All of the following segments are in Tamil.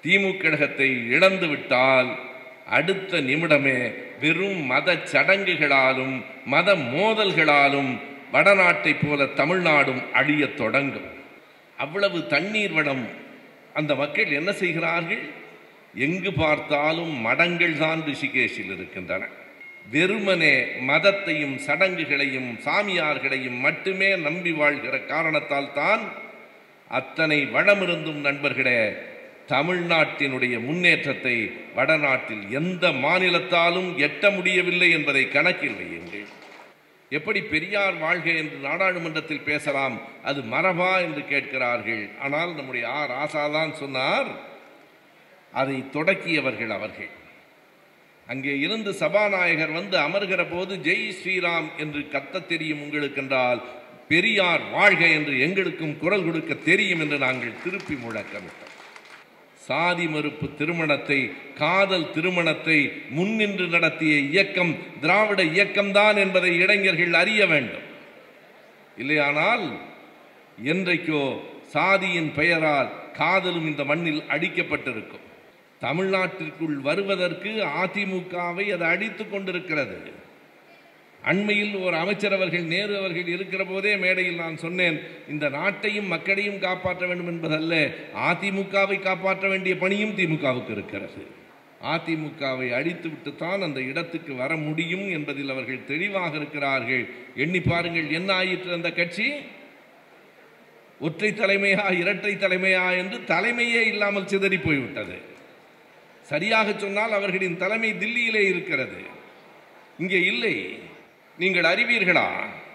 திமுக கழகத்தை இழந்து விட்டால் அடுத்த நிமிடமே வெறும் மத சடங்குகளாலும் மத மோதல்களாலும் வடநாட்டைப் போல தமிழ்நாடும் அழியத் தொடங்கும் அவ்வளவு தண்ணீர் வளம் அந்த மக்கள் என்ன செய்கிறார்கள் எங்கு பார்த்தாலும் மடங்கள் தான் ரிஷிகேஷில் இருக்கின்றன வெறுமனே மதத்தையும் சடங்குகளையும் சாமியார்களையும் மட்டுமே நம்பி வாழ்கிற காரணத்தால் தான் அத்தனை வளமிருந்தும் நண்பர்களே தமிழ்நாட்டினுடைய முன்னேற்றத்தை வடநாட்டில் எந்த மாநிலத்தாலும் எட்ட முடியவில்லை என்பதை கணக்கில் வையுங்கள் எப்படி பெரியார் வாழ்க என்று நாடாளுமன்றத்தில் பேசலாம் அது மரபா என்று கேட்கிறார்கள் ஆனால் நம்முடைய ஆர் ஆசாதான் சொன்னார் அதை தொடக்கியவர்கள் அவர்கள் அங்கே இருந்து சபாநாயகர் வந்து அமர்கிற போது ஜெய் ஸ்ரீராம் என்று கத்த தெரியும் உங்களுக்கு என்றால் பெரியார் வாழ்க என்று எங்களுக்கும் குரல் கொடுக்க தெரியும் என்று நாங்கள் திருப்பி முழக்கமிட்டோம் சாதி மறுப்பு திருமணத்தை காதல் திருமணத்தை முன்னின்று நடத்திய இயக்கம் திராவிட இயக்கம்தான் என்பதை இளைஞர்கள் அறிய வேண்டும் இல்லையானால் என்றைக்கோ சாதியின் பெயரால் காதலும் இந்த மண்ணில் அடிக்கப்பட்டிருக்கும் தமிழ்நாட்டிற்குள் வருவதற்கு அதிமுகவை அது அடித்துக் கொண்டிருக்கிறது அண்மையில் ஒரு அமைச்சர் அவர்கள் நேரு அவர்கள் இருக்கிற போதே மேடையில் நான் சொன்னேன் இந்த நாட்டையும் மக்களையும் காப்பாற்ற வேண்டும் என்பதல்ல அதிமுகவை காப்பாற்ற வேண்டிய பணியும் திமுகவுக்கு இருக்கிறது அதிமுகவை அழித்துவிட்டு தான் அந்த இடத்துக்கு வர முடியும் என்பதில் அவர்கள் தெளிவாக இருக்கிறார்கள் எண்ணி பாருங்கள் என்ன ஆயிற்று அந்த கட்சி ஒற்றை தலைமையா இரட்டை தலைமையா என்று தலைமையே இல்லாமல் சிதறி போய்விட்டது சரியாக சொன்னால் அவர்களின் தலைமை தில்லியிலே இருக்கிறது இங்கே இல்லை நீங்கள் அறிவீர்களா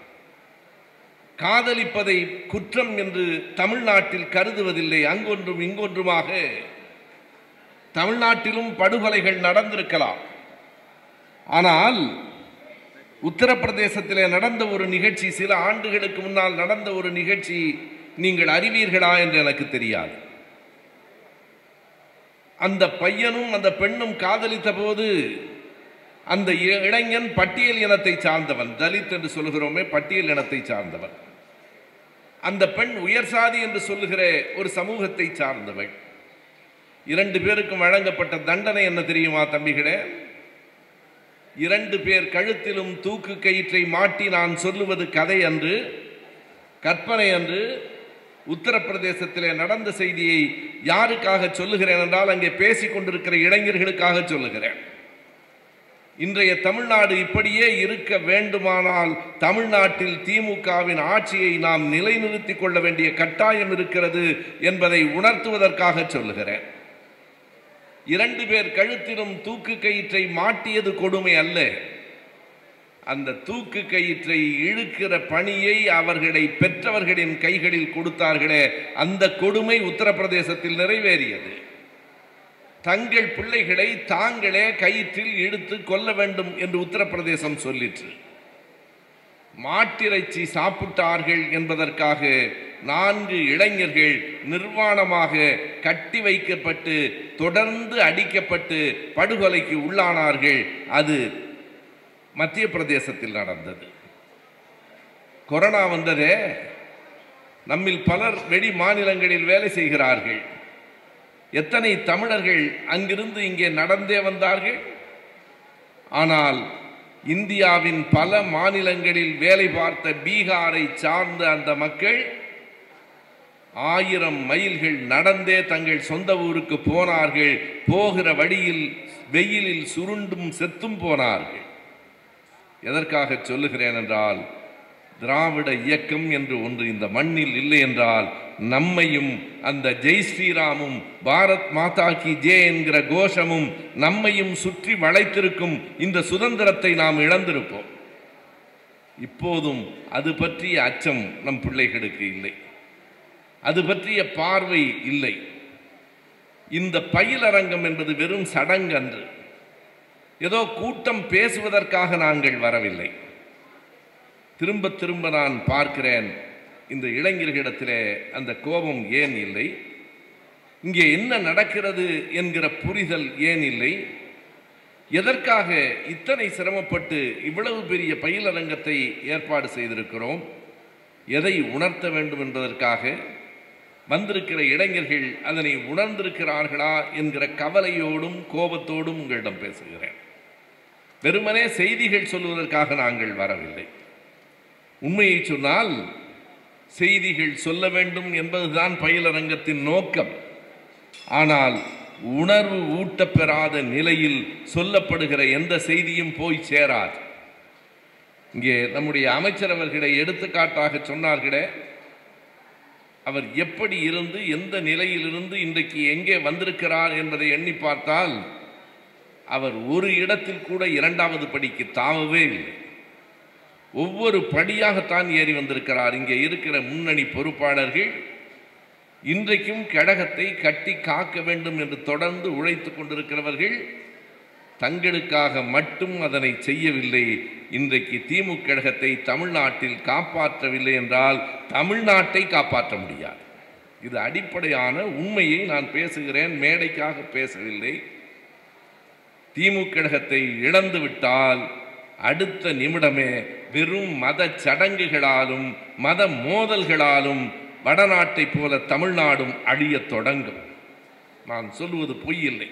காதலிப்பதை குற்றம் என்று தமிழ்நாட்டில் கருதுவதில்லை அங்கொன்றும் இங்கொன்றுமாக தமிழ்நாட்டிலும் படுகொலைகள் நடந்திருக்கலாம் ஆனால் உத்தரப்பிரதேசத்திலே நடந்த ஒரு நிகழ்ச்சி சில ஆண்டுகளுக்கு முன்னால் நடந்த ஒரு நிகழ்ச்சி நீங்கள் அறிவீர்களா என்று எனக்கு தெரியாது அந்த பையனும் அந்த பெண்ணும் காதலித்த போது அந்த இ- இளைஞன் பட்டியல் இனத்தை சார்ந்தவன் தலித் என்று சொல்கிறோமே பட்டியல் இனத்தை சார்ந்தவன் அந்த பெண் உயர் சாதி என்று சொல்லுகிற ஒரு சமூகத்தை சார்ந்தவள் இரண்டு பேருக்கும் வழங்கப்பட்ட தண்டனை என்ன தெரியுமா தம்பிகளே இரண்டு பேர் கழுத்திலும் தூக்கு கயிற்றை மாட்டி நான் சொல்லுவது கதை அன்று கற்பனை அன்று உத்தரப்பிரதேசத்திலே நடந்த செய்தியை யாருக்காக சொல்லுகிறேன் என்றால் அங்கே பேசிக் கொண்டிருக்கிற இளைஞர்களுக்காக சொல்லுகிறேன் இன்றைய தமிழ்நாடு இப்படியே இருக்க வேண்டுமானால் தமிழ்நாட்டில் திமுகவின் ஆட்சியை நாம் நிலைநிறுத்திக் கொள்ள வேண்டிய கட்டாயம் இருக்கிறது என்பதை உணர்த்துவதற்காக சொல்லுகிறேன் இரண்டு பேர் கழுத்திலும் தூக்கு கயிற்றை மாட்டியது கொடுமை அல்ல அந்த தூக்கு கயிற்றை இழுக்கிற பணியை அவர்களை பெற்றவர்களின் கைகளில் கொடுத்தார்களே அந்த கொடுமை உத்தரப்பிரதேசத்தில் நிறைவேறியது தங்கள் பிள்ளைகளை தாங்களே கயிற்றில் இழுத்து கொல்ல வேண்டும் என்று உத்தரப்பிரதேசம் சொல்லிற்று மாட்டிறைச்சி சாப்பிட்டார்கள் என்பதற்காக நான்கு இளைஞர்கள் நிர்வாணமாக கட்டி வைக்கப்பட்டு தொடர்ந்து அடிக்கப்பட்டு படுகொலைக்கு உள்ளானார்கள் அது மத்திய பிரதேசத்தில் நடந்தது கொரோனா வந்ததே நம்மில் பலர் வெளி மாநிலங்களில் வேலை செய்கிறார்கள் எத்தனை தமிழர்கள் அங்கிருந்து இங்கே நடந்தே வந்தார்கள் ஆனால் இந்தியாவின் பல மாநிலங்களில் வேலை பார்த்த பீகாரை சார்ந்த அந்த மக்கள் ஆயிரம் மைல்கள் நடந்தே தங்கள் சொந்த ஊருக்கு போனார்கள் போகிற வழியில் வெயிலில் சுருண்டும் செத்தும் போனார்கள் எதற்காக சொல்லுகிறேன் என்றால் திராவிட இயக்கம் என்று ஒன்று இந்த மண்ணில் இல்லை என்றால் நம்மையும் அந்த ஜெய் ஸ்ரீராமும் பாரத் மாதா கி ஜே என்கிற கோஷமும் நம்மையும் சுற்றி வளைத்திருக்கும் இந்த சுதந்திரத்தை நாம் இழந்திருப்போம் இப்போதும் அது பற்றிய அச்சம் நம் பிள்ளைகளுக்கு இல்லை அது பற்றிய பார்வை இல்லை இந்த பயிலரங்கம் என்பது வெறும் சடங்கு அன்று ஏதோ கூட்டம் பேசுவதற்காக நாங்கள் வரவில்லை திரும்ப திரும்ப நான் பார்க்கிறேன் இந்த இளைஞர்களிடத்திலே அந்த கோபம் ஏன் இல்லை இங்கே என்ன நடக்கிறது என்கிற புரிதல் ஏன் இல்லை எதற்காக இத்தனை சிரமப்பட்டு இவ்வளவு பெரிய பயிலரங்கத்தை ஏற்பாடு செய்திருக்கிறோம் எதை உணர்த்த வேண்டும் என்பதற்காக வந்திருக்கிற இளைஞர்கள் அதனை உணர்ந்திருக்கிறார்களா என்கிற கவலையோடும் கோபத்தோடும் உங்களிடம் பேசுகிறேன் வெறுமனே செய்திகள் சொல்வதற்காக நாங்கள் வரவில்லை உண்மையை சொன்னால் செய்திகள் சொல்ல வேண்டும் என்பதுதான் பயிலரங்கத்தின் நோக்கம் ஆனால் உணர்வு ஊட்டப்பெறாத நிலையில் சொல்லப்படுகிற எந்த செய்தியும் போய் சேராது இங்கே நம்முடைய அமைச்சர் அவர்களை எடுத்துக்காட்டாக சொன்னார்களே அவர் எப்படி இருந்து எந்த நிலையிலிருந்து இன்றைக்கு எங்கே வந்திருக்கிறார் என்பதை எண்ணி பார்த்தால் அவர் ஒரு இடத்தில் கூட இரண்டாவது படிக்கு தாவவே இல்லை ஒவ்வொரு படியாகத்தான் ஏறி வந்திருக்கிறார் இங்கே இருக்கிற முன்னணி பொறுப்பாளர்கள் இன்றைக்கும் கழகத்தை கட்டி காக்க வேண்டும் என்று தொடர்ந்து உழைத்துக் கொண்டிருக்கிறவர்கள் தங்களுக்காக மட்டும் அதனை செய்யவில்லை இன்றைக்கு திமுக கழகத்தை தமிழ்நாட்டில் காப்பாற்றவில்லை என்றால் தமிழ்நாட்டை காப்பாற்ற முடியாது இது அடிப்படையான உண்மையை நான் பேசுகிறேன் மேடைக்காக பேசவில்லை திமுக கழகத்தை இழந்து விட்டால் அடுத்த நிமிடமே வெறும் மத சடங்குகளாலும் மத மோதல்களாலும் வடநாட்டை போல தமிழ்நாடும் அழியத் தொடங்கும் நான் சொல்லுவது பொய் இல்லை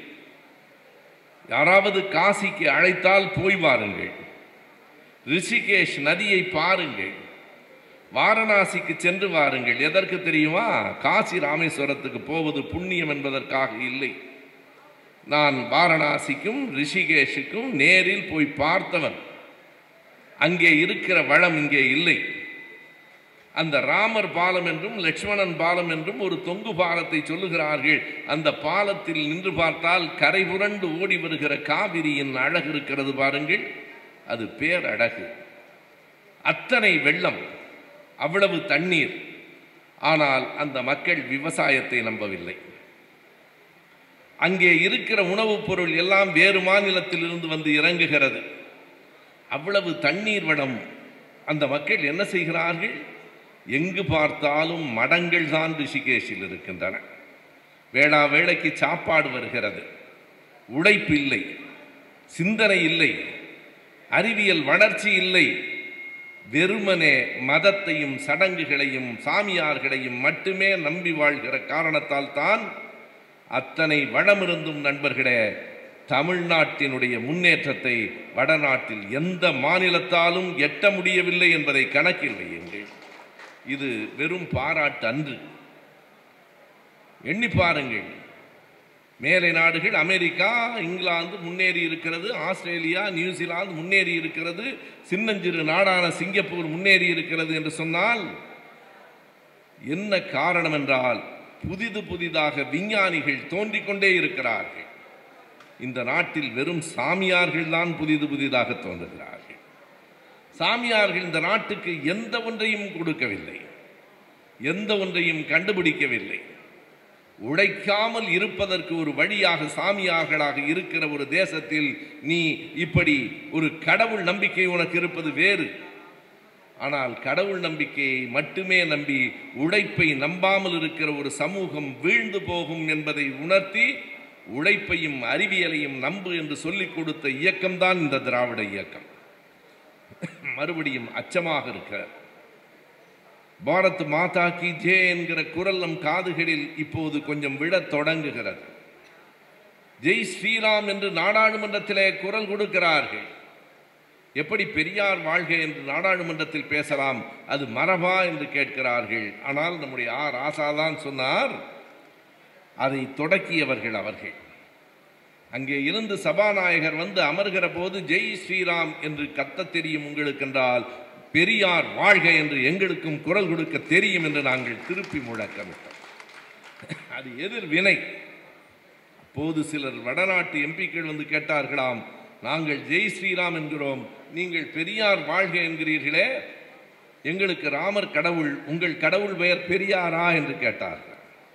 யாராவது காசிக்கு அழைத்தால் போய் வாருங்கள் ரிஷிகேஷ் நதியை பாருங்கள் வாரணாசிக்கு சென்று வாருங்கள் எதற்கு தெரியுமா காசி ராமேஸ்வரத்துக்கு போவது புண்ணியம் என்பதற்காக இல்லை நான் வாரணாசிக்கும் ரிஷிகேஷுக்கும் நேரில் போய் பார்த்தவன் அங்கே இருக்கிற வளம் இங்கே இல்லை அந்த ராமர் பாலம் என்றும் லட்சுமணன் பாலம் என்றும் ஒரு தொங்கு பாலத்தை சொல்லுகிறார்கள் அந்த பாலத்தில் நின்று பார்த்தால் கரை புரண்டு ஓடி வருகிற காவிரியின் அழகு இருக்கிறது பாருங்கள் அது பேரழகு அத்தனை வெள்ளம் அவ்வளவு தண்ணீர் ஆனால் அந்த மக்கள் விவசாயத்தை நம்பவில்லை அங்கே இருக்கிற உணவுப் பொருள் எல்லாம் வேறு மாநிலத்திலிருந்து வந்து இறங்குகிறது அவ்வளவு தண்ணீர் வளம் அந்த மக்கள் என்ன செய்கிறார்கள் எங்கு பார்த்தாலும் மடங்கள் தான் ரிஷிகேஷில் இருக்கின்றன வேளா வேளைக்கு சாப்பாடு வருகிறது உழைப்பு இல்லை சிந்தனை இல்லை அறிவியல் வளர்ச்சி இல்லை வெறுமனே மதத்தையும் சடங்குகளையும் சாமியார்களையும் மட்டுமே நம்பி வாழ்கிற காரணத்தால் தான் அத்தனை வளமிருந்தும் நண்பர்களே தமிழ்நாட்டினுடைய முன்னேற்றத்தை வடநாட்டில் எந்த மாநிலத்தாலும் எட்ட முடியவில்லை என்பதை கணக்கில் வையுங்கள் இது வெறும் பாராட்டு அன்று எண்ணி பாருங்கள் மேலை நாடுகள் அமெரிக்கா இங்கிலாந்து முன்னேறி இருக்கிறது ஆஸ்திரேலியா நியூசிலாந்து முன்னேறி இருக்கிறது சின்னஞ்சிறு நாடான சிங்கப்பூர் முன்னேறி இருக்கிறது என்று சொன்னால் என்ன காரணம் என்றால் புதிது புதிதாக விஞ்ஞானிகள் தோன்றிக் கொண்டே இருக்கிறார்கள் இந்த நாட்டில் வெறும் சாமியார்கள் தான் புதிது புதிதாக தோன்றுகிறார்கள் சாமியார்கள் இந்த நாட்டுக்கு எந்த ஒன்றையும் கொடுக்கவில்லை எந்த ஒன்றையும் கண்டுபிடிக்கவில்லை உழைக்காமல் இருப்பதற்கு ஒரு வழியாக சாமியார்களாக இருக்கிற ஒரு தேசத்தில் நீ இப்படி ஒரு கடவுள் நம்பிக்கை உனக்கு இருப்பது வேறு ஆனால் கடவுள் நம்பிக்கையை மட்டுமே நம்பி உழைப்பை நம்பாமல் இருக்கிற ஒரு சமூகம் வீழ்ந்து போகும் என்பதை உணர்த்தி உழைப்பையும் அறிவியலையும் நம்பு என்று சொல்லிக் கொடுத்த இயக்கம்தான் இந்த திராவிட இயக்கம் மறுபடியும் அச்சமாக இருக்கிறார் பாரத் மாதா கி ஜே என்கிற குரல் நம் காதுகளில் இப்போது கொஞ்சம் விழத் தொடங்குகிறது ஜெய் ஸ்ரீராம் என்று நாடாளுமன்றத்திலே குரல் கொடுக்கிறார்கள் எப்படி பெரியார் வாழ்க என்று நாடாளுமன்றத்தில் பேசலாம் அது மரபா என்று கேட்கிறார்கள் ஆனால் நம்முடைய ஆர் ஆசாதான் சொன்னார் அதை தொடக்கியவர்கள் அவர்கள் அங்கே இருந்து சபாநாயகர் வந்து அமர்கிற போது ஜெய் ஸ்ரீராம் என்று கத்த தெரியும் உங்களுக்கு என்றால் பெரியார் வாழ்க என்று எங்களுக்கும் குரல் கொடுக்க தெரியும் என்று நாங்கள் திருப்பி முழக்கமிட்டோம் அது எதிர்வினை அப்போது சிலர் வடநாட்டு எம்பிக்கள் வந்து கேட்டார்களாம் நாங்கள் ஜெய் ஸ்ரீராம் என்கிறோம் நீங்கள் பெரியார் வாழ்க என்கிறீர்களே எங்களுக்கு ராமர் கடவுள் உங்கள் கடவுள் பெயர் பெரியாரா என்று கேட்டார்கள்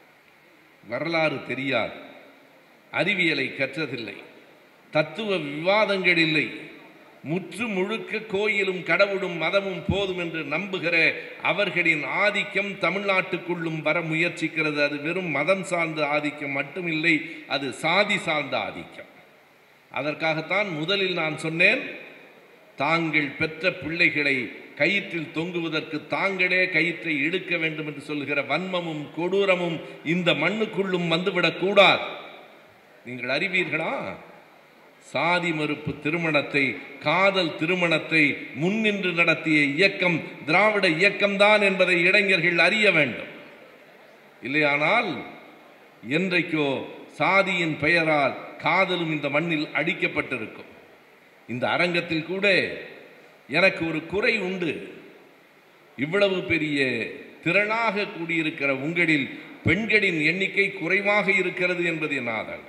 வரலாறு தெரியாது அறிவியலை கற்றதில்லை தத்துவ விவாதங்கள் இல்லை முற்று முழுக்க கோயிலும் கடவுளும் மதமும் போதும் என்று நம்புகிற அவர்களின் ஆதிக்கம் தமிழ்நாட்டுக்குள்ளும் வர முயற்சிக்கிறது அது வெறும் மதம் சார்ந்த ஆதிக்கம் மட்டுமில்லை அது சாதி சார்ந்த ஆதிக்கம் அதற்காகத்தான் முதலில் நான் சொன்னேன் தாங்கள் பெற்ற பிள்ளைகளை கயிற்றில் தொங்குவதற்கு தாங்களே கயிற்றை இழுக்க வேண்டும் என்று சொல்லுகிற வன்மமும் கொடூரமும் இந்த மண்ணுக்குள்ளும் வந்துவிடக் கூடாது நீங்கள் அறிவீர்களா சாதி மறுப்பு திருமணத்தை காதல் திருமணத்தை முன்னின்று நடத்திய இயக்கம் திராவிட இயக்கம்தான் என்பதை இளைஞர்கள் அறிய வேண்டும் இல்லையானால் என்றைக்கோ சாதியின் பெயரால் காதலும் இந்த மண்ணில் அடிக்கப்பட்டிருக்கும் இந்த அரங்கத்தில் கூட எனக்கு ஒரு குறை உண்டு இவ்வளவு பெரிய திரளாக கூடியிருக்கிற உங்களில் பெண்களின் எண்ணிக்கை குறைவாக இருக்கிறது என்பது என் ஆதங்கம்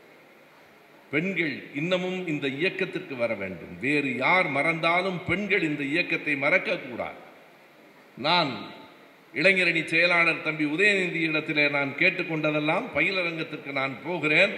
பெண்கள் இன்னமும் இந்த இயக்கத்திற்கு வர வேண்டும் வேறு யார் மறந்தாலும் பெண்கள் இந்த இயக்கத்தை மறக்கக்கூடாது நான் இளைஞரணி செயலாளர் தம்பி உதயநிதி இடத்திலே நான் கேட்டுக்கொண்டதெல்லாம் பயிலரங்கத்திற்கு நான் போகிறேன்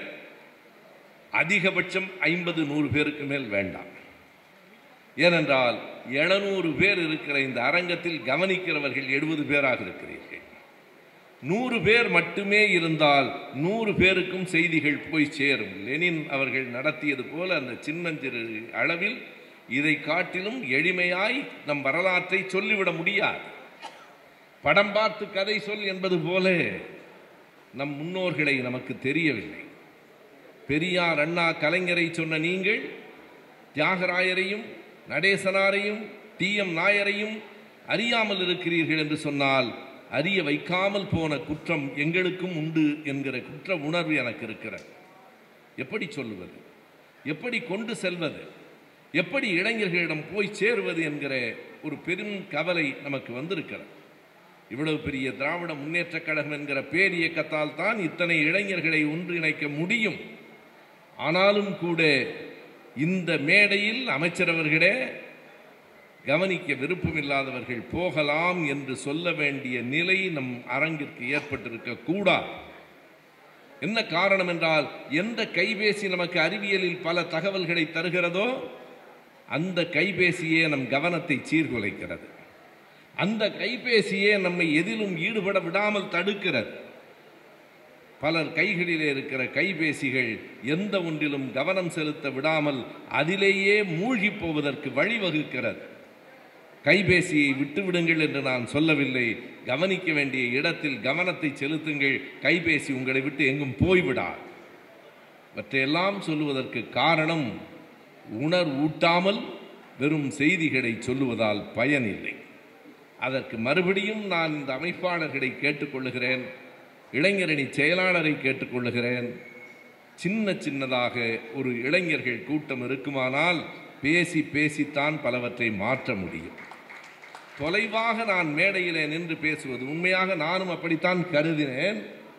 அதிகபட்சம் ஐம்பது நூறு பேருக்கு மேல் வேண்டாம் ஏனென்றால் எழுநூறு பேர் இருக்கிற இந்த அரங்கத்தில் கவனிக்கிறவர்கள் எழுபது பேராக இருக்கிறீர்கள் நூறு பேர் மட்டுமே இருந்தால் நூறு பேருக்கும் செய்திகள் போய் சேரும் லெனின் அவர்கள் நடத்தியது போல அந்த சின்னஞ்சிறு அளவில் இதை காட்டிலும் எளிமையாய் நம் வரலாற்றை சொல்லிவிட முடியாது படம் பார்த்து கதை சொல் என்பது போல நம் முன்னோர்களை நமக்கு தெரியவில்லை பெரியார் அண்ணா கலைஞரை சொன்ன நீங்கள் தியாகராயரையும் நடேசனாரையும் டி எம் நாயரையும் அறியாமல் இருக்கிறீர்கள் என்று சொன்னால் அறிய வைக்காமல் போன குற்றம் எங்களுக்கும் உண்டு என்கிற குற்ற உணர்வு எனக்கு இருக்கிறது எப்படி சொல்லுவது எப்படி கொண்டு செல்வது எப்படி இளைஞர்களிடம் போய் சேருவது என்கிற ஒரு பெரும் கவலை நமக்கு வந்திருக்கிறது இவ்வளவு பெரிய திராவிட முன்னேற்றக் கழகம் என்கிற பேரியக்கத்தால் தான் இத்தனை இளைஞர்களை ஒன்றிணைக்க முடியும் ஆனாலும் கூட இந்த மேடையில் அமைச்சரவர்களே கவனிக்க விருப்பமில்லாதவர்கள் போகலாம் என்று சொல்ல வேண்டிய நிலை நம் அரங்கிற்கு ஏற்பட்டிருக்க கூடாது என்ன காரணம் என்றால் எந்த கைபேசி நமக்கு அறிவியலில் பல தகவல்களை தருகிறதோ அந்த கைபேசியே நம் கவனத்தை சீர்குலைக்கிறது அந்த கைபேசியே நம்மை எதிலும் ஈடுபட விடாமல் தடுக்கிறது பலர் கைகளிலே இருக்கிற கைபேசிகள் எந்த ஒன்றிலும் கவனம் செலுத்த விடாமல் அதிலேயே மூழ்கி போவதற்கு வழிவகுக்கிறது கைபேசியை விட்டுவிடுங்கள் என்று நான் சொல்லவில்லை கவனிக்க வேண்டிய இடத்தில் கவனத்தை செலுத்துங்கள் கைபேசி உங்களை விட்டு எங்கும் போய்விடாது மற்றையெல்லாம் சொல்லுவதற்கு காரணம் உணர் ஊட்டாமல் வெறும் செய்திகளை சொல்லுவதால் பயனில்லை அதற்கு மறுபடியும் நான் இந்த அமைப்பாளர்களை கேட்டுக்கொள்ளுகிறேன் இளைஞரணி செயலாளரை கேட்டுக்கொள்ளுகிறேன் சின்ன சின்னதாக ஒரு இளைஞர்கள் கூட்டம் இருக்குமானால் பேசி பேசித்தான் பலவற்றை மாற்ற முடியும் தொலைவாக நான் மேடையிலே நின்று பேசுவது உண்மையாக நானும் அப்படித்தான் கருதினேன்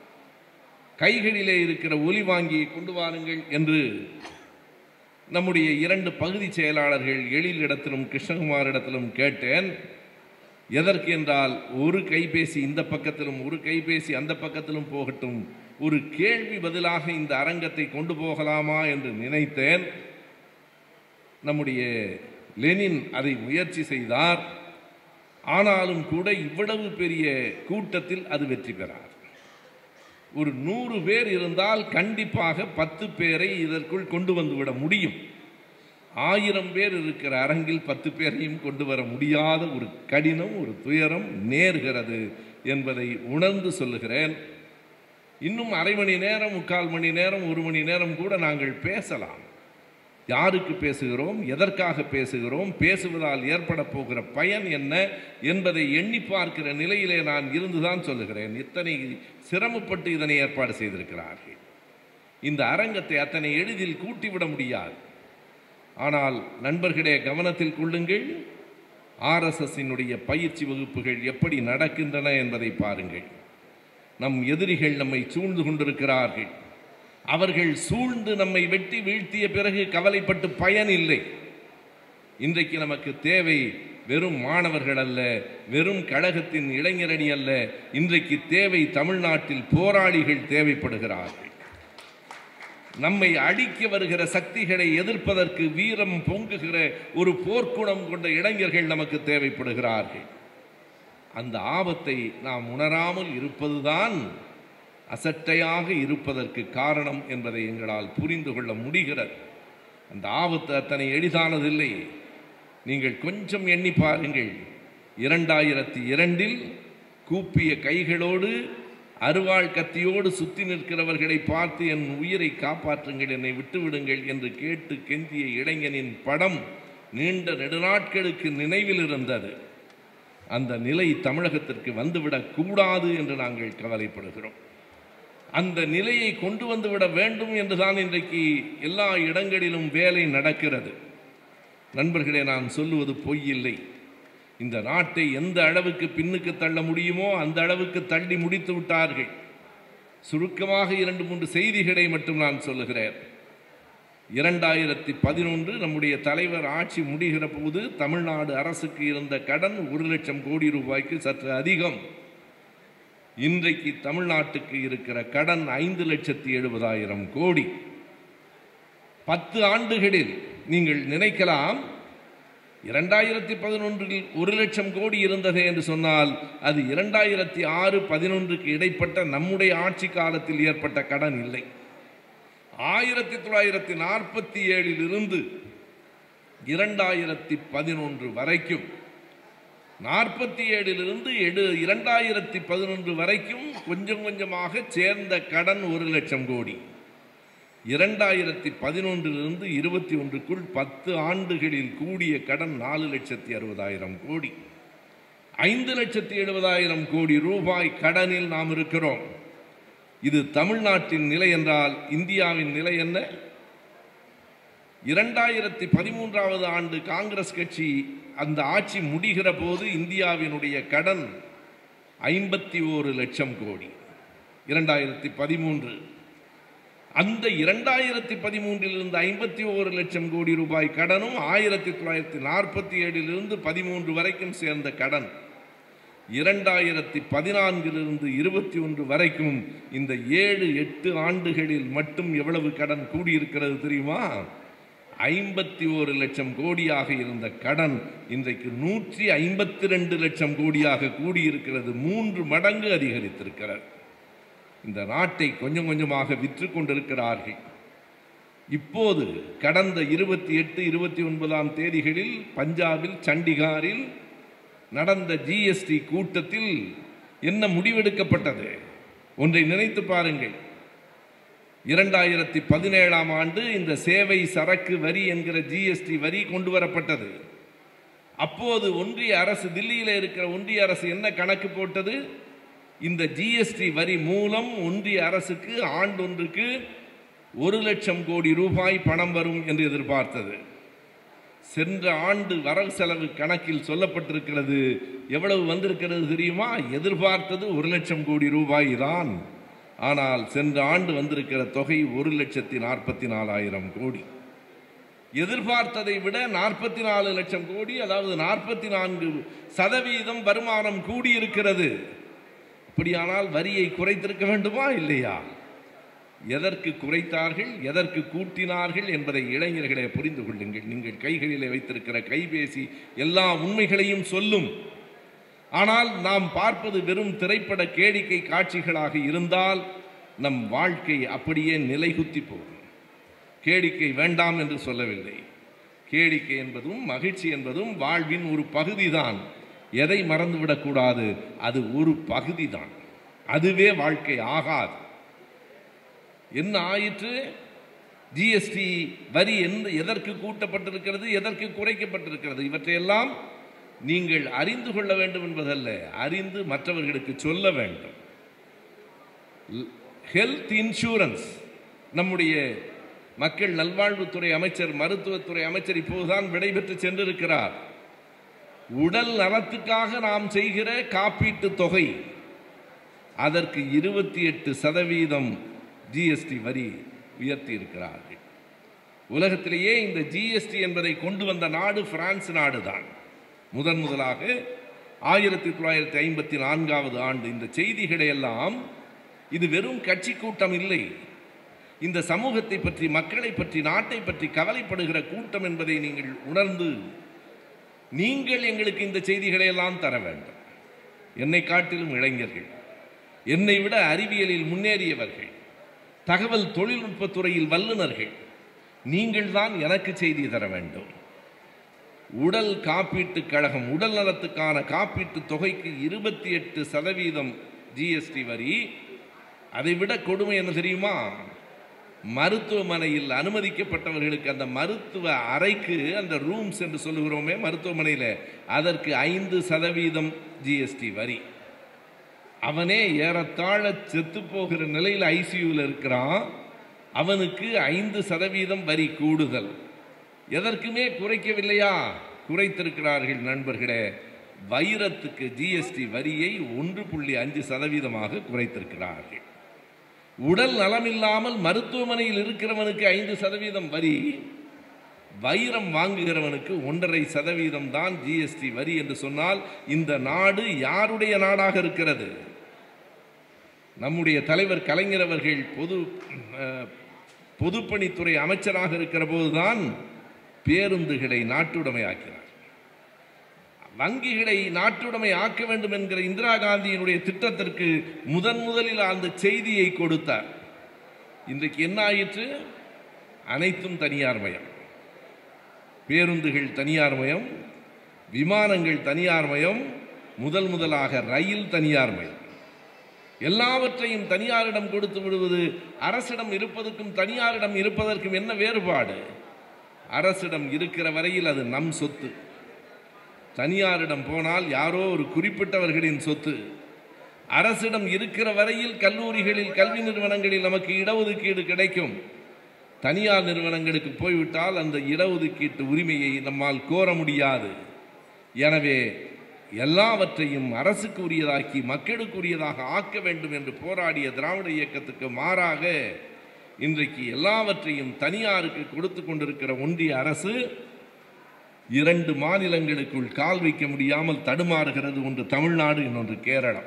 கைகளிலே இருக்கிற ஒலி வாங்கியை கொண்டு வாருங்கள் என்று நம்முடைய இரண்டு பகுதி செயலாளர்கள் எழிலிடத்திலும் கிருஷ்ணகுமாரிடத்திலும் கேட்டேன் எதற்கு என்றால் ஒரு கைபேசி இந்த பக்கத்திலும் ஒரு கைபேசி அந்த பக்கத்திலும் போகட்டும் ஒரு கேள்வி பதிலாக இந்த அரங்கத்தை கொண்டு போகலாமா என்று நினைத்தேன் நம்முடைய லெனின் அதை முயற்சி செய்தார் ஆனாலும் கூட இவ்வளவு பெரிய கூட்டத்தில் அது வெற்றி பெறார் ஒரு நூறு பேர் இருந்தால் கண்டிப்பாக பத்து பேரை இதற்குள் கொண்டு வந்துவிட முடியும் ஆயிரம் பேர் இருக்கிற அரங்கில் பத்து பேரையும் கொண்டு வர முடியாத ஒரு கடினம் ஒரு துயரம் நேர்கிறது என்பதை உணர்ந்து சொல்லுகிறேன் இன்னும் அரை மணி நேரம் முக்கால் மணி நேரம் ஒரு மணி நேரம் கூட நாங்கள் பேசலாம் யாருக்கு பேசுகிறோம் எதற்காக பேசுகிறோம் பேசுவதால் ஏற்பட போகிற பயன் என்ன என்பதை எண்ணி பார்க்கிற நிலையிலே நான் இருந்துதான் சொல்லுகிறேன் இத்தனை சிரமப்பட்டு இதனை ஏற்பாடு செய்திருக்கிறார்கள் இந்த அரங்கத்தை அத்தனை எளிதில் கூட்டிவிட முடியாது ஆனால் நண்பர்களே கவனத்தில் கொள்ளுங்கள் ஆர்எஸ்எஸ்ஸினுடைய பயிற்சி வகுப்புகள் எப்படி நடக்கின்றன என்பதை பாருங்கள் நம் எதிரிகள் நம்மை சூழ்ந்து கொண்டிருக்கிறார்கள் அவர்கள் சூழ்ந்து நம்மை வெட்டி வீழ்த்திய பிறகு கவலைப்பட்டு பயன் இல்லை இன்றைக்கு நமக்கு தேவை வெறும் மாணவர்கள் அல்ல வெறும் கழகத்தின் இளைஞரணி அல்ல இன்றைக்கு தேவை தமிழ்நாட்டில் போராளிகள் தேவைப்படுகிறார்கள் நம்மை அழிக்க வருகிற சக்திகளை எதிர்ப்பதற்கு வீரம் பொங்குகிற ஒரு போர்க்குணம் கொண்ட இளைஞர்கள் நமக்கு தேவைப்படுகிறார்கள் அந்த ஆபத்தை நாம் உணராமல் இருப்பதுதான் அசட்டையாக இருப்பதற்கு காரணம் என்பதை எங்களால் புரிந்து கொள்ள முடிகிறது அந்த ஆபத்து அத்தனை எளிதானதில்லை நீங்கள் கொஞ்சம் எண்ணி பாருங்கள் இரண்டாயிரத்தி இரண்டில் கூப்பிய கைகளோடு அருவாள் கத்தியோடு சுத்தி நிற்கிறவர்களை பார்த்து என் உயிரை காப்பாற்றுங்கள் என்னை விட்டுவிடுங்கள் என்று கேட்டு கெந்திய இளைஞனின் படம் நீண்ட நெடுநாட்களுக்கு நினைவில் இருந்தது அந்த நிலை தமிழகத்திற்கு வந்துவிடக் கூடாது என்று நாங்கள் கவலைப்படுகிறோம் அந்த நிலையை கொண்டு வந்துவிட வேண்டும் என்றுதான் இன்றைக்கு எல்லா இடங்களிலும் வேலை நடக்கிறது நண்பர்களே நான் சொல்லுவது பொய் இல்லை இந்த நாட்டை எந்த அளவுக்கு பின்னுக்கு தள்ள முடியுமோ அந்த அளவுக்கு தள்ளி முடித்து விட்டார்கள் சுருக்கமாக இரண்டு மூன்று செய்திகளை மட்டும் நான் சொல்லுகிறேன் இரண்டாயிரத்தி பதினொன்று நம்முடைய தலைவர் ஆட்சி முடிகிற போது தமிழ்நாடு அரசுக்கு இருந்த கடன் ஒரு லட்சம் கோடி ரூபாய்க்கு சற்று அதிகம் இன்றைக்கு தமிழ்நாட்டுக்கு இருக்கிற கடன் ஐந்து லட்சத்தி எழுபதாயிரம் கோடி பத்து ஆண்டுகளில் நீங்கள் நினைக்கலாம் இரண்டாயிரத்தி பதினொன்றில் ஒரு லட்சம் கோடி இருந்ததே என்று சொன்னால் அது இரண்டாயிரத்தி ஆறு பதினொன்றுக்கு இடைப்பட்ட நம்முடைய ஆட்சி காலத்தில் ஏற்பட்ட கடன் இல்லை ஆயிரத்தி தொள்ளாயிரத்தி நாற்பத்தி ஏழில் இருந்து இரண்டாயிரத்தி பதினொன்று வரைக்கும் நாற்பத்தி ஏழிலிருந்து எடு இரண்டாயிரத்தி பதினொன்று வரைக்கும் கொஞ்சம் கொஞ்சமாக சேர்ந்த கடன் ஒரு லட்சம் கோடி இரண்டாயிரத்தி பதினொன்றிலிருந்து இருபத்தி ஒன்றுக்குள் பத்து ஆண்டுகளில் கூடிய கடன் நாலு லட்சத்தி அறுபதாயிரம் கோடி ஐந்து லட்சத்தி எழுபதாயிரம் கோடி ரூபாய் கடனில் நாம் இருக்கிறோம் இது தமிழ்நாட்டின் நிலை என்றால் இந்தியாவின் நிலை என்ன இரண்டாயிரத்தி பதிமூன்றாவது ஆண்டு காங்கிரஸ் கட்சி அந்த ஆட்சி முடிகிற போது இந்தியாவினுடைய கடன் ஐம்பத்தி ஓரு லட்சம் கோடி இரண்டாயிரத்தி பதிமூன்று அந்த இரண்டாயிரத்தி பதிமூன்றிலிருந்து ஐம்பத்தி ஓரு லட்சம் கோடி ரூபாய் கடனும் ஆயிரத்தி தொள்ளாயிரத்தி நாற்பத்தி ஏழிலிருந்து பதிமூன்று வரைக்கும் சேர்ந்த கடன் இரண்டாயிரத்தி பதினான்கிலிருந்து இருபத்தி ஒன்று வரைக்கும் இந்த ஏழு எட்டு ஆண்டுகளில் மட்டும் எவ்வளவு கடன் கூடியிருக்கிறது தெரியுமா ஐம்பத்தி ஒரு லட்சம் கோடியாக இருந்த கடன் இன்றைக்கு நூற்றி ஐம்பத்தி ரெண்டு லட்சம் கோடியாக கூடியிருக்கிறது மூன்று மடங்கு அதிகரித்திருக்கிறது இந்த நாட்டை கொஞ்சம் கொஞ்சமாக விற்று கொண்டிருக்கிறார்கள் இப்போது கடந்த இருபத்தி எட்டு இருபத்தி ஒன்பதாம் தேதிகளில் பஞ்சாபில் சண்டிகாரில் நடந்த ஜிஎஸ்டி கூட்டத்தில் என்ன முடிவெடுக்கப்பட்டது ஒன்றை நினைத்து பாருங்கள் இரண்டாயிரத்தி பதினேழாம் ஆண்டு இந்த சேவை சரக்கு வரி என்கிற ஜிஎஸ்டி வரி கொண்டு வரப்பட்டது அப்போது ஒன்றிய அரசு தில்லியில் இருக்கிற ஒன்றிய அரசு என்ன கணக்கு போட்டது இந்த ஜிஎஸ்டி வரி மூலம் ஒன்றிய அரசுக்கு ஆண்டொன்றுக்கு ஒரு லட்சம் கோடி ரூபாய் பணம் வரும் என்று எதிர்பார்த்தது சென்ற ஆண்டு வரவு செலவு கணக்கில் சொல்லப்பட்டிருக்கிறது எவ்வளவு வந்திருக்கிறது தெரியுமா எதிர்பார்த்தது ஒரு லட்சம் கோடி ரூபாய் தான் ஆனால் சென்ற ஆண்டு வந்திருக்கிற தொகை ஒரு லட்சத்தி நாற்பத்தி நாலாயிரம் கோடி எதிர்பார்த்ததை விட நாற்பத்தி நாலு லட்சம் கோடி அதாவது நாற்பத்தி நான்கு சதவீதம் வருமானம் கூடியிருக்கிறது அப்படியானால் வரியை குறைத்திருக்க வேண்டுமா இல்லையா எதற்கு குறைத்தார்கள் எதற்கு கூட்டினார்கள் என்பதை இளைஞர்களை புரிந்து கொள்ளுங்கள் நீங்கள் கைகளிலே வைத்திருக்கிற கைபேசி எல்லா உண்மைகளையும் சொல்லும் ஆனால் நாம் பார்ப்பது வெறும் திரைப்பட கேளிக்கை காட்சிகளாக இருந்தால் நம் வாழ்க்கை அப்படியே நிலைகுத்தி போகும் கேளிக்கை வேண்டாம் என்று சொல்லவில்லை கேளிக்கை என்பதும் மகிழ்ச்சி என்பதும் வாழ்வின் ஒரு பகுதிதான் எதை மறந்துவிடக்கூடாது அது ஒரு பகுதி தான் அதுவே வாழ்க்கை ஆகாது என்ன ஆயிற்று ஜிஎஸ்டி வரி எந்த எதற்கு கூட்டப்பட்டிருக்கிறது எதற்கு குறைக்கப்பட்டிருக்கிறது இவற்றையெல்லாம் நீங்கள் அறிந்து கொள்ள வேண்டும் என்பதல்ல அறிந்து மற்றவர்களுக்கு சொல்ல வேண்டும் ஹெல்த் இன்சூரன்ஸ் நம்முடைய மக்கள் நல்வாழ்வுத்துறை அமைச்சர் மருத்துவத்துறை அமைச்சர் இப்போதுதான் விடைபெற்று சென்றிருக்கிறார் உடல் நலத்துக்காக நாம் செய்கிற காப்பீட்டு தொகை அதற்கு இருபத்தி எட்டு சதவீதம் ஜிஎஸ்டி வரி உயர்த்தி இருக்கிறார்கள் உலகத்திலேயே இந்த ஜிஎஸ்டி என்பதை கொண்டு வந்த நாடு பிரான்ஸ் நாடு தான் முதன் முதலாக ஆயிரத்தி தொள்ளாயிரத்தி ஐம்பத்தி நான்காவது ஆண்டு இந்த செய்திகளை எல்லாம் இது வெறும் கட்சி கூட்டம் இல்லை இந்த சமூகத்தை பற்றி மக்களை பற்றி நாட்டை பற்றி கவலைப்படுகிற கூட்டம் என்பதை நீங்கள் உணர்ந்து நீங்கள் எங்களுக்கு இந்த செய்திகளை எல்லாம் தர வேண்டும் என்னை காட்டிலும் இளைஞர்கள் என்னை விட அறிவியலில் முன்னேறியவர்கள் தகவல் தொழில்நுட்பத் துறையில் வல்லுநர்கள் நீங்கள் தான் எனக்கு செய்தி தர வேண்டும் உடல் காப்பீட்டுக் கழகம் உடல் நலத்துக்கான காப்பீட்டு தொகைக்கு இருபத்தி எட்டு சதவீதம் ஜிஎஸ்டி வரி அதை விட கொடுமை என்ன தெரியுமா மருத்துவமனையில் அனுமதிக்கப்பட்டவர்களுக்கு அந்த மருத்துவ அறைக்கு அந்த ரூம்ஸ் என்று சொல்லுகிறோமே மருத்துவமனையில் அதற்கு ஐந்து சதவீதம் ஜிஎஸ்டி வரி அவனே ஏறத்தாழ செத்து போகிற நிலையில் ஐசியூவில் இருக்கிறான் அவனுக்கு ஐந்து சதவீதம் வரி கூடுதல் எதற்குமே குறைக்கவில்லையா குறைத்திருக்கிறார்கள் நண்பர்களே வைரத்துக்கு ஜிஎஸ்டி வரியை ஒன்று புள்ளி அஞ்சு சதவீதமாக குறைத்திருக்கிறார்கள் உடல் நலமில்லாமல் மருத்துவமனையில் இருக்கிறவனுக்கு ஐந்து சதவீதம் வரி வைரம் வாங்குகிறவனுக்கு ஒன்றரை சதவீதம் தான் ஜிஎஸ்டி வரி என்று சொன்னால் இந்த நாடு யாருடைய நாடாக இருக்கிறது நம்முடைய தலைவர் கலைஞர் அவர்கள் பொது அஹ், பொதுப்பணித்துறை அமைச்சராக இருக்கிற போதுதான் பேருந்துகளை நாட்டுடைமையாக்கினார் வங்கிகளை நாட்டுடைமை ஆக்க வேண்டும் என்கிற இந்திரா காந்தியினுடைய திட்டத்திற்கு முதன் முதலில் அந்த செய்தியை கொடுத்தார் இன்றைக்கு என்ன ஆயிற்று அனைத்தும் தனியார் மயம் பேருந்துகள் தனியார் மயம் விமானங்கள் தனியார் மயம் முதல் முதலாக ரயில் தனியார் மயம் எல்லாவற்றையும் தனியாரிடம் கொடுத்து விடுவது அரசிடம் இருப்பதற்கும் தனியாரிடம் இருப்பதற்கும் என்ன வேறுபாடு அரசிடம் இருக்கிற வரையில் அது நம் சொத்து தனியாரிடம் போனால் யாரோ ஒரு குறிப்பிட்டவர்களின் சொத்து அரசிடம் இருக்கிற வரையில் கல்லூரிகளில் கல்வி நிறுவனங்களில் நமக்கு இடஒதுக்கீடு கிடைக்கும் தனியார் நிறுவனங்களுக்கு போய்விட்டால் அந்த இடஒதுக்கீட்டு உரிமையை நம்மால் கோர முடியாது எனவே எல்லாவற்றையும் அரசுக்கு உரியதாக்கி மக்களுக்கு உரியதாக ஆக்க வேண்டும் என்று போராடிய திராவிட இயக்கத்துக்கு மாறாக இன்றைக்கு எல்லாவற்றையும் தனியாருக்கு கொடுத்து கொண்டிருக்கிற ஒன்றிய அரசு இரண்டு மாநிலங்களுக்குள் கால் வைக்க முடியாமல் தடுமாறுகிறது ஒன்று தமிழ்நாடு இன்னொன்று கேரளம்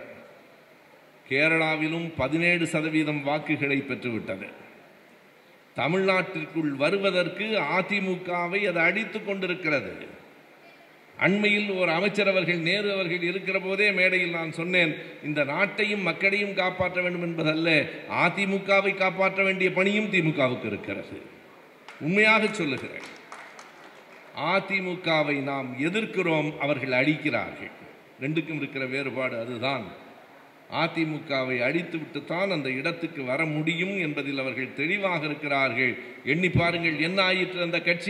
கேரளாவிலும் பதினேழு சதவீதம் வாக்குகளை பெற்றுவிட்டது தமிழ்நாட்டிற்குள் வருவதற்கு அதிமுகவை அது அடித்துக் கொண்டிருக்கிறது அண்மையில் ஒரு அமைச்சர் அவர்கள் நேரு அவர்கள் இருக்கிற போதே மேடையில் நான் சொன்னேன் இந்த நாட்டையும் மக்களையும் காப்பாற்ற வேண்டும் என்பதல்ல அதிமுகவை காப்பாற்ற வேண்டிய பணியும் திமுகவுக்கு இருக்கிறது உண்மையாக சொல்லுகிறேன் அதிமுகவை நாம் எதிர்க்கிறோம் அவர்கள் அழிக்கிறார்கள் ரெண்டுக்கும் இருக்கிற வேறுபாடு அதுதான் அதிமுகவை அழித்துவிட்டுத்தான் அந்த இடத்துக்கு வர முடியும் என்பதில் அவர்கள் தெளிவாக இருக்கிறார்கள் எண்ணி பாருங்கள் என்ன ஆயிற்று அந்த கட்சி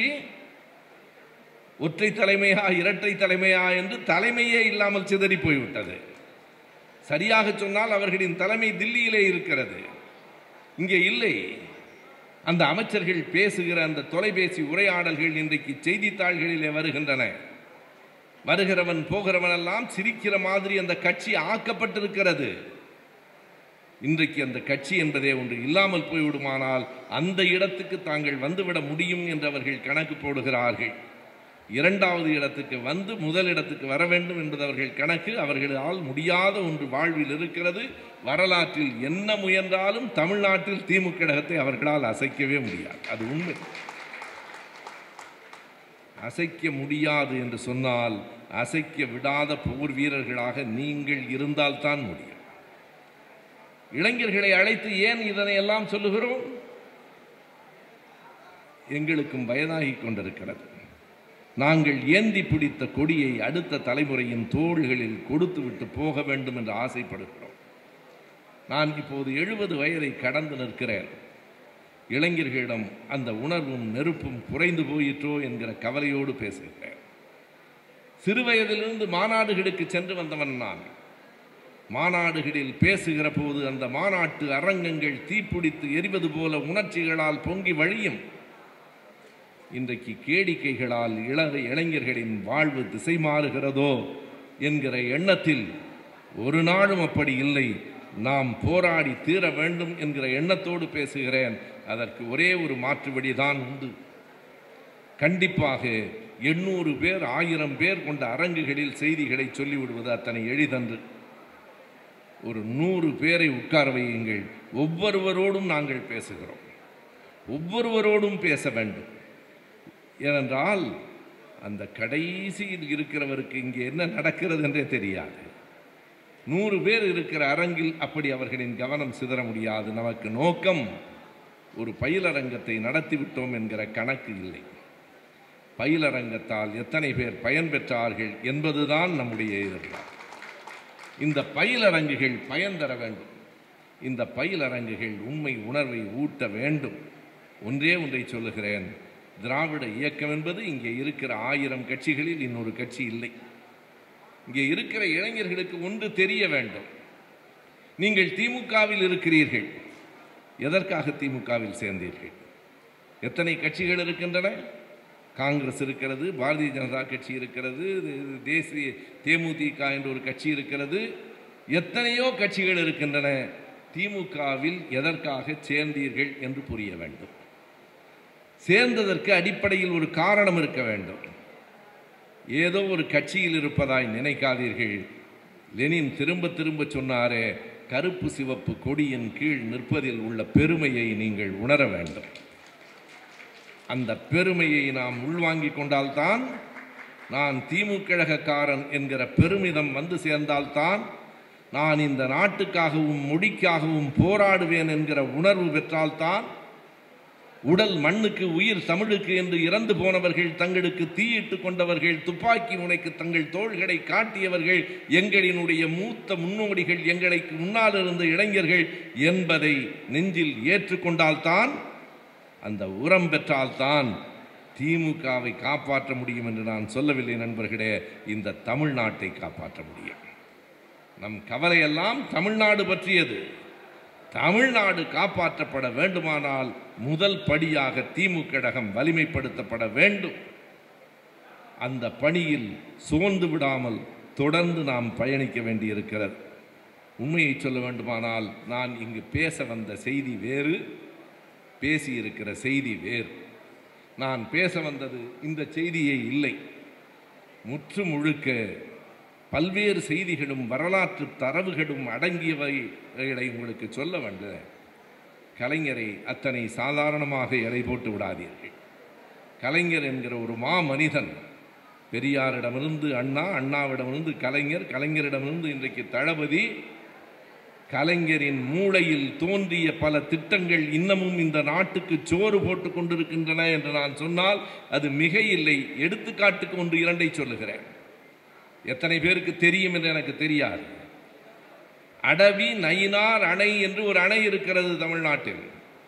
ஒற்றை தலைமையா இரட்டை தலைமையா என்று தலைமையே இல்லாமல் சிதறி போய்விட்டது சரியாக சொன்னால் அவர்களின் தலைமை தில்லியிலே இருக்கிறது இங்கே இல்லை அந்த அமைச்சர்கள் பேசுகிற அந்த தொலைபேசி உரையாடல்கள் இன்றைக்கு செய்தித்தாள்களிலே வருகின்றன வருகிறவன் போகிறவன் எல்லாம் சிரிக்கிற மாதிரி அந்த கட்சி ஆக்கப்பட்டிருக்கிறது இன்றைக்கு அந்த கட்சி என்பதே ஒன்று இல்லாமல் போய்விடுமானால் அந்த இடத்துக்கு தாங்கள் வந்துவிட முடியும் என்று அவர்கள் கணக்கு போடுகிறார்கள் இரண்டாவது இடத்துக்கு வந்து முதல் இடத்துக்கு வர வேண்டும் என்பது அவர்கள் கணக்கு அவர்களால் முடியாத ஒன்று வாழ்வில் இருக்கிறது வரலாற்றில் என்ன முயன்றாலும் தமிழ்நாட்டில் திமுக கழகத்தை அவர்களால் அசைக்கவே முடியாது அது உண்மை அசைக்க முடியாது என்று சொன்னால் அசைக்க விடாத போர் வீரர்களாக நீங்கள் இருந்தால்தான் முடியும் இளைஞர்களை அழைத்து ஏன் இதனை எல்லாம் சொல்லுகிறோம் எங்களுக்கும் வயதாகி கொண்டிருக்கிறது நாங்கள் ஏந்தி பிடித்த கொடியை அடுத்த தலைமுறையின் தோள்களில் கொடுத்துவிட்டு போக வேண்டும் என்று ஆசைப்படுகிறோம் நான் இப்போது எழுபது வயதை கடந்து நிற்கிறேன் இளைஞர்களிடம் அந்த உணர்வும் நெருப்பும் குறைந்து போயிற்றோ என்கிற கவலையோடு பேசுகிறேன் சிறுவயதிலிருந்து மாநாடுகளுக்கு சென்று வந்தவன் நான் மாநாடுகளில் பேசுகிற போது அந்த மாநாட்டு அரங்கங்கள் தீப்பிடித்து எரிவது போல உணர்ச்சிகளால் பொங்கி வழியும் இன்றைக்கு கேடிக்கைகளால் இள இளைஞர்களின் வாழ்வு திசை மாறுகிறதோ என்கிற எண்ணத்தில் ஒரு நாளும் அப்படி இல்லை நாம் போராடி தீர வேண்டும் என்கிற எண்ணத்தோடு பேசுகிறேன் அதற்கு ஒரே ஒரு மாற்று வழிதான் உண்டு கண்டிப்பாக எண்ணூறு பேர் ஆயிரம் பேர் கொண்ட அரங்குகளில் செய்திகளை சொல்லிவிடுவது அத்தனை எளிதன்று ஒரு நூறு பேரை உட்கார வையுங்கள் ஒவ்வொருவரோடும் நாங்கள் பேசுகிறோம் ஒவ்வொருவரோடும் பேச வேண்டும் ஏனென்றால் அந்த கடைசியில் இருக்கிறவருக்கு இங்கே என்ன நடக்கிறது என்றே தெரியாது நூறு பேர் இருக்கிற அரங்கில் அப்படி அவர்களின் கவனம் சிதற முடியாது நமக்கு நோக்கம் ஒரு பயிலரங்கத்தை நடத்திவிட்டோம் என்கிற கணக்கு இல்லை பயிலரங்கத்தால் எத்தனை பேர் பயன் பெற்றார்கள் என்பதுதான் நம்முடைய எதிர்பார்ப்பு இந்த பயிலரங்குகள் பயன் தர வேண்டும் இந்த பயிலரங்குகள் உண்மை உணர்வை ஊட்ட வேண்டும் ஒன்றே ஒன்றை சொல்லுகிறேன் திராவிட இயக்கம் என்பது இங்கே இருக்கிற ஆயிரம் கட்சிகளில் இன்னொரு கட்சி இல்லை இங்கே இருக்கிற இளைஞர்களுக்கு ஒன்று தெரிய வேண்டும் நீங்கள் திமுகவில் இருக்கிறீர்கள் எதற்காக திமுகவில் சேர்ந்தீர்கள் எத்தனை கட்சிகள் இருக்கின்றன காங்கிரஸ் இருக்கிறது பாரதிய ஜனதா கட்சி இருக்கிறது இது தேசிய தேமுதிக என்ற ஒரு கட்சி இருக்கிறது எத்தனையோ கட்சிகள் இருக்கின்றன திமுகவில் எதற்காக சேர்ந்தீர்கள் என்று புரிய வேண்டும் சேர்ந்ததற்கு அடிப்படையில் ஒரு காரணம் இருக்க வேண்டும் ஏதோ ஒரு கட்சியில் இருப்பதாய் நினைக்காதீர்கள் லெனின் திரும்ப திரும்ப சொன்னாரே கருப்பு சிவப்பு கொடியின் கீழ் நிற்பதில் உள்ள பெருமையை நீங்கள் உணர வேண்டும் அந்த பெருமையை நாம் உள்வாங்கிக் கொண்டால்தான் நான் திமுகழகக்காரன் என்கிற பெருமிதம் வந்து சேர்ந்தால்தான் நான் இந்த நாட்டுக்காகவும் மொழிக்காகவும் போராடுவேன் என்கிற உணர்வு பெற்றால்தான் உடல் மண்ணுக்கு உயிர் தமிழுக்கு என்று இறந்து போனவர்கள் தங்களுக்கு தீயிட்டு கொண்டவர்கள் துப்பாக்கி முனைக்கு தங்கள் தோள்களை காட்டியவர்கள் எங்களினுடைய மூத்த முன்னோடிகள் எங்களுக்கு முன்னால் இருந்த இளைஞர்கள் என்பதை நெஞ்சில் ஏற்றுக்கொண்டால்தான் அந்த உரம் பெற்றால்தான் திமுகவை காப்பாற்ற முடியும் என்று நான் சொல்லவில்லை நண்பர்களே இந்த தமிழ்நாட்டை காப்பாற்ற முடியும் நம் கவலையெல்லாம் தமிழ்நாடு பற்றியது தமிழ்நாடு காப்பாற்றப்பட வேண்டுமானால் முதல் படியாக திமுக கழகம் வலிமைப்படுத்தப்பட வேண்டும் அந்த பணியில் சோர்ந்து விடாமல் தொடர்ந்து நாம் பயணிக்க வேண்டியிருக்கிறது உண்மையை சொல்ல வேண்டுமானால் நான் இங்கு பேச வந்த செய்தி வேறு பேசியிருக்கிற செய்தி வேறு நான் பேச வந்தது இந்த செய்தியை இல்லை முற்று முழுக்க பல்வேறு செய்திகளும் வரலாற்று தரவுகளும் அடங்கியவைகளை உங்களுக்கு சொல்ல வேண்டும் கலைஞரை அத்தனை சாதாரணமாக எடை போட்டு விடாதீர்கள் கலைஞர் என்கிற ஒரு மா மனிதன் பெரியாரிடமிருந்து அண்ணா அண்ணாவிடமிருந்து கலைஞர் கலைஞரிடமிருந்து இன்றைக்கு தளபதி கலைஞரின் மூளையில் தோன்றிய பல திட்டங்கள் இன்னமும் இந்த நாட்டுக்கு சோறு போட்டு கொண்டிருக்கின்றன என்று நான் சொன்னால் அது மிக இல்லை எடுத்துக்காட்டுக்கு ஒன்று இரண்டை சொல்லுகிறேன் எத்தனை பேருக்கு தெரியும் என்று எனக்கு தெரியாது அடவி நயினார் அணை என்று ஒரு அணை இருக்கிறது தமிழ்நாட்டில்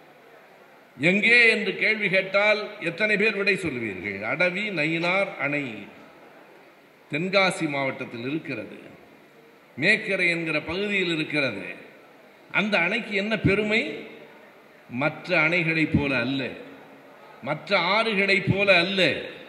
எங்கே என்று கேள்வி கேட்டால் எத்தனை பேர் விடை சொல்லுவீர்கள் அடவி நயினார் அணை தென்காசி மாவட்டத்தில் இருக்கிறது மேக்கரை என்கிற பகுதியில் இருக்கிறது அந்த அணைக்கு என்ன பெருமை மற்ற அணைகளைப் போல அல்ல மற்ற ஆறுகளைப் போல அல்ல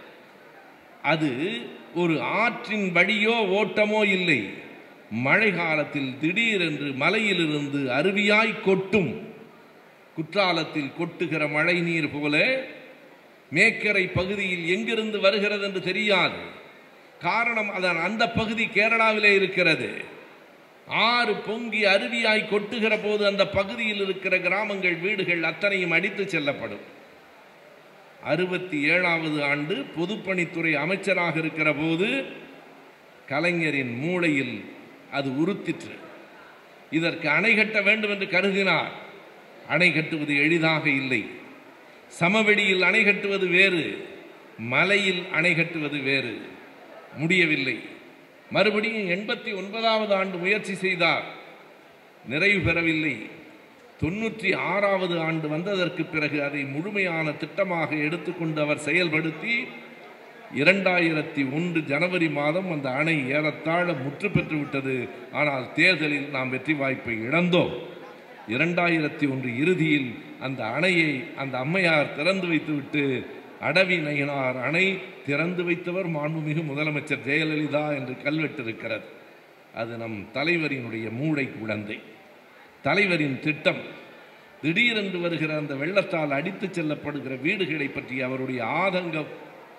அது ஒரு ஆற்றின் வழியோ ஓட்டமோ இல்லை மழை காலத்தில் திடீரென்று மலையிலிருந்து அருவியாய் கொட்டும் குற்றாலத்தில் கொட்டுகிற மழை நீர் போல மேக்கரை பகுதியில் எங்கிருந்து வருகிறது என்று தெரியாது காரணம் அதன் அந்த பகுதி கேரளாவிலே இருக்கிறது ஆறு பொங்கி அருவியாய் கொட்டுகிற போது அந்த பகுதியில் இருக்கிற கிராமங்கள் வீடுகள் அத்தனையும் அடித்து செல்லப்படும் அறுபத்தி ஏழாவது ஆண்டு பொதுப்பணித்துறை அமைச்சராக இருக்கிற போது கலைஞரின் மூளையில் அது உறுத்திற்று இதற்கு அணை கட்ட வேண்டும் என்று கருதினார் அணை கட்டுவது எளிதாக இல்லை சமவெளியில் அணை கட்டுவது வேறு மலையில் அணை கட்டுவது வேறு முடியவில்லை மறுபடியும் எண்பத்தி ஒன்பதாவது ஆண்டு முயற்சி செய்தார் நிறைவு பெறவில்லை தொண்ணூற்றி ஆறாவது ஆண்டு வந்ததற்கு பிறகு அதை முழுமையான திட்டமாக எடுத்துக்கொண்டு அவர் செயல்படுத்தி இரண்டாயிரத்தி ஒன்று ஜனவரி மாதம் அந்த அணை ஏறத்தாழ முற்று பெற்று விட்டது ஆனால் தேர்தலில் நாம் வெற்றி வாய்ப்பை இழந்தோம் இரண்டாயிரத்தி ஒன்று இறுதியில் அந்த அணையை அந்த அம்மையார் திறந்து வைத்துவிட்டு அடவி நயினார் அணை திறந்து வைத்தவர் மாண்புமிகு முதலமைச்சர் ஜெயலலிதா என்று கல்வெட்டிருக்கிறது அது நம் தலைவரினுடைய மூளை குழந்தை தலைவரின் திட்டம் திடீரென்று வருகிற அந்த வெள்ளத்தால் அடித்துச் செல்லப்படுகிற வீடுகளை பற்றி அவருடைய ஆதங்கம்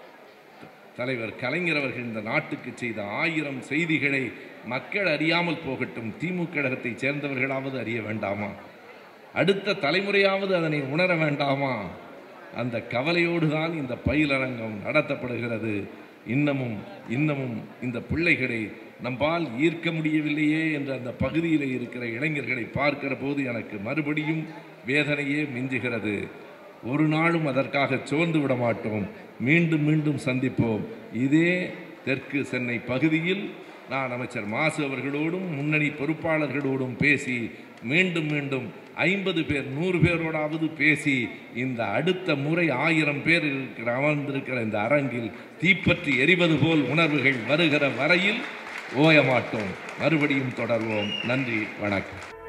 தலைவர் கலைஞர் அவர்கள் இந்த நாட்டுக்கு செய்த ஆயிரம் செய்திகளை மக்கள் அறியாமல் போகட்டும் திமுக கழகத்தைச் சேர்ந்தவர்களாவது அறிய வேண்டாமா அடுத்த தலைமுறையாவது அதனை உணர வேண்டாமா அந்த கவலையோடு தான் இந்த பயிலரங்கம் நடத்தப்படுகிறது இன்னமும் இன்னமும் இந்த பிள்ளைகளை நம்பால் ஈர்க்க முடியவில்லையே என்ற அந்த பகுதியில் இருக்கிற இளைஞர்களை பார்க்கிற போது எனக்கு மறுபடியும் வேதனையே மிஞ்சுகிறது ஒரு நாளும் அதற்காக சோர்ந்து விட மாட்டோம் மீண்டும் மீண்டும் சந்திப்போம் இதே தெற்கு சென்னை பகுதியில் நான் அமைச்சர் மாசு அவர்களோடும் முன்னணி பொறுப்பாளர்களோடும் பேசி மீண்டும் மீண்டும் ஐம்பது பேர் நூறு பேரோடாவது பேசி இந்த அடுத்த முறை ஆயிரம் பேர் இருக்கிற அமர்ந்திருக்கிற இந்த அரங்கில் தீப்பற்றி எரிவது போல் உணர்வுகள் வருகிற வரையில் ஓய மாட்டோம் மறுபடியும் தொடர்வோம் நன்றி வணக்கம்